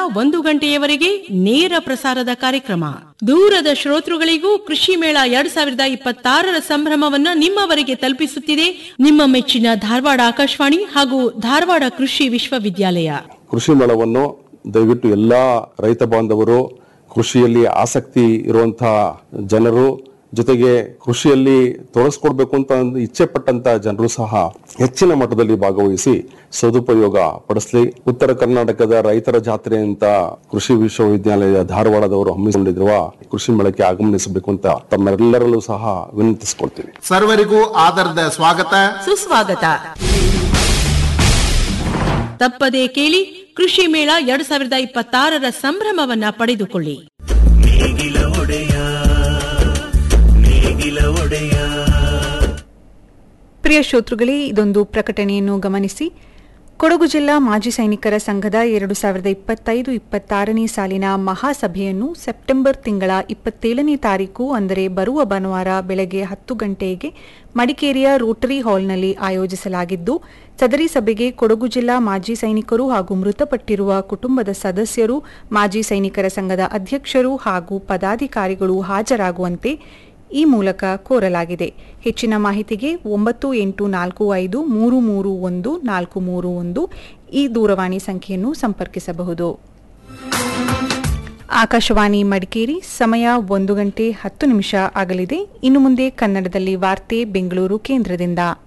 ಒಂದು ಗಂಟೆಯವರೆಗೆ ನೇರ ಪ್ರಸಾರದ ಕಾರ್ಯಕ್ರಮ ದೂರದ ಶ್ರೋತೃಗಳಿಗೂ ಕೃಷಿ ಮೇಳ ಎರಡ್ ಸಾವಿರದ ಇಪ್ಪತ್ತಾರರ ಸಂಭ್ರಮವನ್ನ ನಿಮ್ಮವರೆಗೆ ತಲುಪಿಸುತ್ತಿದೆ ನಿಮ್ಮ ಮೆಚ್ಚಿನ ಧಾರವಾಡ ಆಕಾಶವಾಣಿ ಹಾಗೂ ಧಾರವಾಡ ಕೃಷಿ ವಿಶ್ವವಿದ್ಯಾಲಯ ಕೃಷಿ ಮೇಳವನ್ನು ದಯವಿಟ್ಟು ಎಲ್ಲಾ ರೈತ ಬಾಂಧವರು ಕೃಷಿಯಲ್ಲಿ ಆಸಕ್ತಿ ಇರುವಂತಹ ಜನರು ಜೊತೆಗೆ ಕೃಷಿಯಲ್ಲಿ ತೊಡಗಿಸ್ಕೊಡ್ಬೇಕು ಅಂತ ಒಂದು ಇಚ್ಛೆ ಪಟ್ಟಂತ ಜನರು ಸಹ ಹೆಚ್ಚಿನ ಮಟ್ಟದಲ್ಲಿ ಭಾಗವಹಿಸಿ ಸದುಪಯೋಗ ಪಡಿಸಲಿ ಉತ್ತರ ಕರ್ನಾಟಕದ ರೈತರ ಜಾತ್ರೆ ಅಂತ ಕೃಷಿ ವಿಶ್ವವಿದ್ಯಾಲಯ ಧಾರವಾಡದವರು ಹಮ್ಮಿಕೊಂಡಿರುವ ಕೃಷಿ ಮೇಳಕ್ಕೆ ಆಗಮನಿಸಬೇಕು ಅಂತ ತಮ್ಮೆಲ್ಲರಲ್ಲೂ ಸಹ ವಿನಂತಿಸಿಕೊಳ್ತೀವಿ ಸರ್ವರಿಗೂ ಆದರದ ಸ್ವಾಗತ ಸುಸ್ವಾಗತ ತಪ್ಪದೇ ಕೇಳಿ ಕೃಷಿ ಮೇಳ ಎರಡ್ ಸಾವಿರದ ಇಪ್ಪತ್ತಾರರ ಸಂಭ್ರಮವನ್ನ ಪಡೆದುಕೊಳ್ಳಿ ನೇಗಿಲ ಒಡೆಯ ನೇಗಿಲ ಒಡೆಯ ಪ್ರಿಯ ಶ್ರೋತೃಗಳೇ ಇದೊಂದು ಪ್ರಕಟಣೆಯನ್ನು ಗಮನಿಸಿ ಕೊಡಗು ಜಿಲ್ಲಾ ಮಾಜಿ ಸೈನಿಕರ ಸಂಘದ ಎರಡು ಸಾವಿರದ ಇಪ್ಪತ್ತೈದು ಇಪ್ಪತ್ತಾರನೇ ಸಾಲಿನ ಮಹಾಸಭೆಯನ್ನು ಸೆಪ್ಟೆಂಬರ್ ತಿಂಗಳ ಇಪ್ಪತ್ತೇಳನೇ ತಾರೀಕು ಅಂದರೆ ಬರುವ ಭಾನುವಾರ ಬೆಳಗ್ಗೆ ಹತ್ತು ಗಂಟೆಗೆ ಮಡಿಕೇರಿಯ ರೋಟರಿ ಹಾಲ್ನಲ್ಲಿ ಆಯೋಜಿಸಲಾಗಿದ್ದು ಸದರಿ ಸಭೆಗೆ ಕೊಡಗು ಜಿಲ್ಲಾ ಮಾಜಿ ಸೈನಿಕರು ಹಾಗೂ ಮೃತಪಟ್ಟಿರುವ ಕುಟುಂಬದ ಸದಸ್ಯರು ಮಾಜಿ ಸೈನಿಕರ ಸಂಘದ ಅಧ್ಯಕ್ಷರು ಹಾಗೂ ಪದಾಧಿಕಾರಿಗಳು ಹಾಜರಾಗುವಂತೆ ಈ ಮೂಲಕ ಕೋರಲಾಗಿದೆ ಹೆಚ್ಚಿನ ಮಾಹಿತಿಗೆ ಒಂಬತ್ತು ಎಂಟು ನಾಲ್ಕು ಐದು ಮೂರು ಮೂರು ಒಂದು ನಾಲ್ಕು ಮೂರು ಒಂದು ಈ ದೂರವಾಣಿ ಸಂಖ್ಯೆಯನ್ನು ಸಂಪರ್ಕಿಸಬಹುದು ಆಕಾಶವಾಣಿ ಮಡಿಕೇರಿ ಸಮಯ ಒಂದು ಗಂಟೆ ಹತ್ತು ನಿಮಿಷ ಆಗಲಿದೆ ಇನ್ನು ಮುಂದೆ ಕನ್ನಡದಲ್ಲಿ ವಾರ್ತೆ ಬೆಂಗಳೂರು ಕೇಂದ್ರದಿಂದ